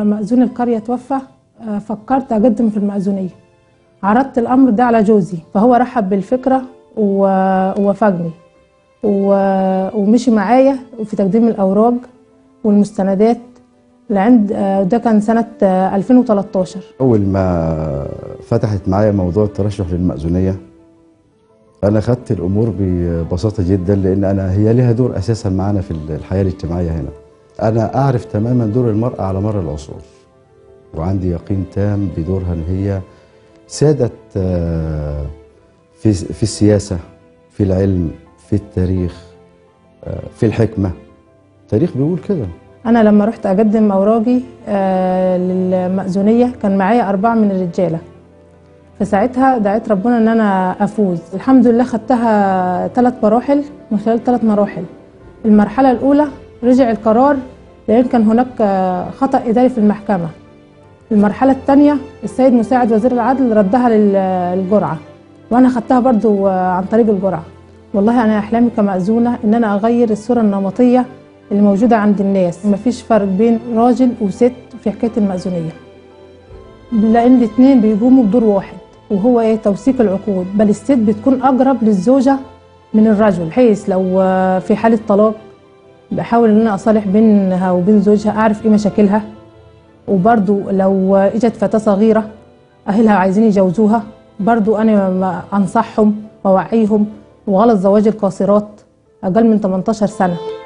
لما مأذون القرية توفى آه، فكرت أقدم في المأذونية عرضت الأمر ده على جوزي فهو رحب بالفكرة و- ووافقني و- ومشي معايا في تقديم الأوراق والمستندات لعند آه، ده كان سنة آه، 2013 أول ما فتحت معايا موضوع الترشح للمأذونية أنا خدت الأمور ببساطة جدا لأن أنا هي لها دور أساسا معانا في الحياة الاجتماعية هنا أنا أعرف تماما دور المرأة على مر العصور وعندي يقين تام بدورها إن هي سادت آه، في في السياسة في العلم في التاريخ آه، في الحكمة التاريخ بيقول كده أنا لما رحت أقدم أوراقي آه، للمأذونية كان معايا أربعة من الرجالة فساعتها دعيت ربنا إن أنا أفوز الحمد لله خدتها ثلاث مراحل من خلال ثلاث مراحل المرحلة الأولى رجع القرار لأن كان هناك آه، خطأ إداري في المحكمة المرحلة الثانية السيد مساعد وزير العدل ردها لل- للجرعة وأنا خدتها برضو آه، عن طريق الجرعة والله أنا أحلامي كمأذونة إن أنا أغير الصورة النمطية اللي موجودة عند الناس مفيش فرق بين راجل وست في حكاية المأذونية لأن الاتنين بيقوموا بدور واحد وهو إيه توثيق العقود بل الست بتكون أقرب للزوجة من الرجل بحيث لو آه، في حالة طلاق بحاول إن أنا أصالح بينها وبين زوجها أعرف إيه مشاكلها وبرضو لو آه، إجت فتاة صغيرة أهلها عايزين يجوزوها برضو أنا ما- أنصحهم وأوعيهم وغلط زواج القاصرات أقل من 18 سنة